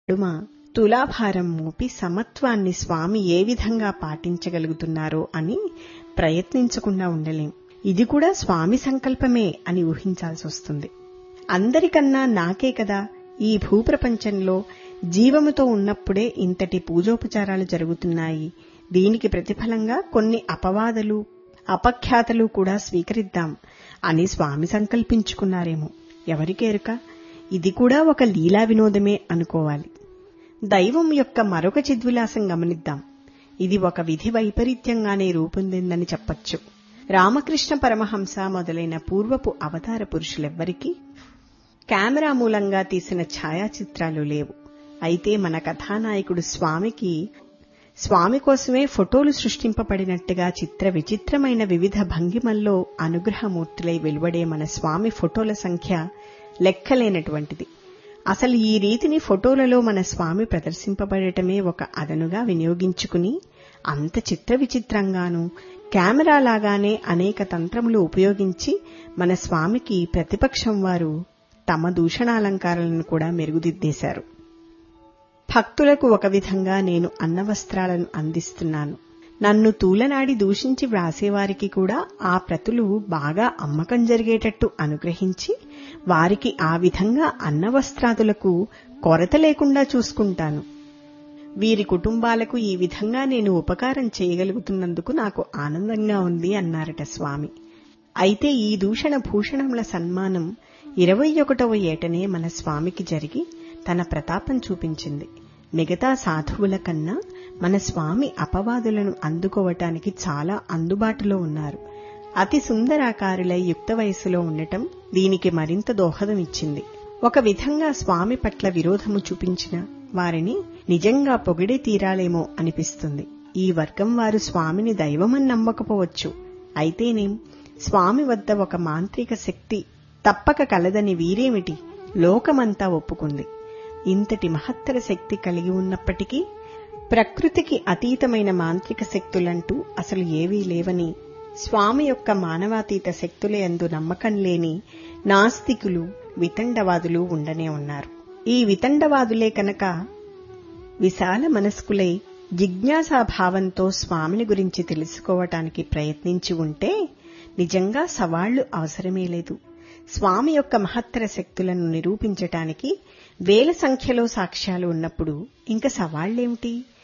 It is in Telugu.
నడుమ తులాభారం మోపి సమత్వాన్ని స్వామి ఏ విధంగా పాటించగలుగుతున్నారో అని ప్రయత్నించకుండా ఉండలేం ఇది కూడా స్వామి సంకల్పమే అని ఊహించాల్సి వస్తుంది అందరికన్నా నాకే కదా ఈ భూప్రపంచంలో జీవముతో ఉన్నప్పుడే ఇంతటి పూజోపచారాలు జరుగుతున్నాయి దీనికి ప్రతిఫలంగా కొన్ని అపవాదలు అపఖ్యాతలు కూడా స్వీకరిద్దాం అని స్వామి సంకల్పించుకున్నారేమో ఎవరికేరుక ఇది కూడా ఒక లీలా వినోదమే అనుకోవాలి దైవం యొక్క మరొక చిద్విలాసం గమనిద్దాం ఇది ఒక విధి వైపరీత్యంగానే రూపొందిందని చెప్పొచ్చు రామకృష్ణ పరమహంస మొదలైన పూర్వపు అవతార పురుషులెవ్వరికీ కెమెరా మూలంగా తీసిన ఛాయాచిత్రాలు లేవు అయితే మన కథానాయకుడు స్వామికి స్వామి కోసమే ఫోటోలు సృష్టింపబడినట్టుగా చిత్ర విచిత్రమైన వివిధ భంగిమల్లో అనుగ్రహమూర్తులై వెలువడే మన స్వామి ఫోటోల సంఖ్య లెక్కలేనటువంటిది అసలు ఈ రీతిని ఫోటోలలో మన స్వామి ప్రదర్శింపబడటమే ఒక అదనుగా వినియోగించుకుని అంత చిత్ర విచిత్రంగానూ కెమెరాలాగానే అనేక తంత్రములు ఉపయోగించి మన స్వామికి ప్రతిపక్షం వారు తమ దూషణాలంకారాలను కూడా మెరుగుదిద్దేశారు భక్తులకు ఒక విధంగా నేను అన్నవస్త్రాలను అందిస్తున్నాను నన్ను తూలనాడి దూషించి వ్రాసేవారికి కూడా ఆ ప్రతులు బాగా అమ్మకం జరిగేటట్టు అనుగ్రహించి వారికి ఆ విధంగా అన్నవస్త్రాదులకు కొరత లేకుండా చూసుకుంటాను వీరి కుటుంబాలకు ఈ విధంగా నేను ఉపకారం చేయగలుగుతున్నందుకు నాకు ఆనందంగా ఉంది అన్నారట స్వామి అయితే ఈ దూషణ భూషణముల సన్మానం ఇరవై ఒకటవ ఏటనే మన స్వామికి జరిగి తన ప్రతాపం చూపించింది మిగతా సాధువుల కన్నా మన స్వామి అపవాదులను అందుకోవటానికి చాలా అందుబాటులో ఉన్నారు అతి సుందరాకారులై యుక్త వయస్సులో ఉండటం దీనికి మరింత దోహదం ఇచ్చింది ఒక విధంగా స్వామి పట్ల విరోధము చూపించిన వారిని నిజంగా పొగిడే తీరాలేమో అనిపిస్తుంది ఈ వర్గం వారు స్వామిని దైవమని నమ్మకపోవచ్చు అయితేనేం స్వామి వద్ద ఒక మాంత్రిక శక్తి తప్పక కలదని వీరేమిటి లోకమంతా ఒప్పుకుంది ఇంతటి మహత్తర శక్తి కలిగి ఉన్నప్పటికీ ప్రకృతికి అతీతమైన మాంత్రిక శక్తులంటూ అసలు ఏవీ లేవని స్వామి యొక్క మానవాతీత శక్తులే అందు నమ్మకం లేని నాస్తికులు వితండవాదులు ఉండనే ఉన్నారు ఈ వితండవాదులే కనుక విశాల మనస్కులై జిజ్ఞాసాభావంతో స్వామిని గురించి తెలుసుకోవటానికి ప్రయత్నించి ఉంటే నిజంగా సవాళ్లు అవసరమే లేదు స్వామి యొక్క మహత్తర శక్తులను నిరూపించటానికి వేల సంఖ్యలో సాక్ష్యాలు ఉన్నప్పుడు ఇంక సవాళ్లేమిటి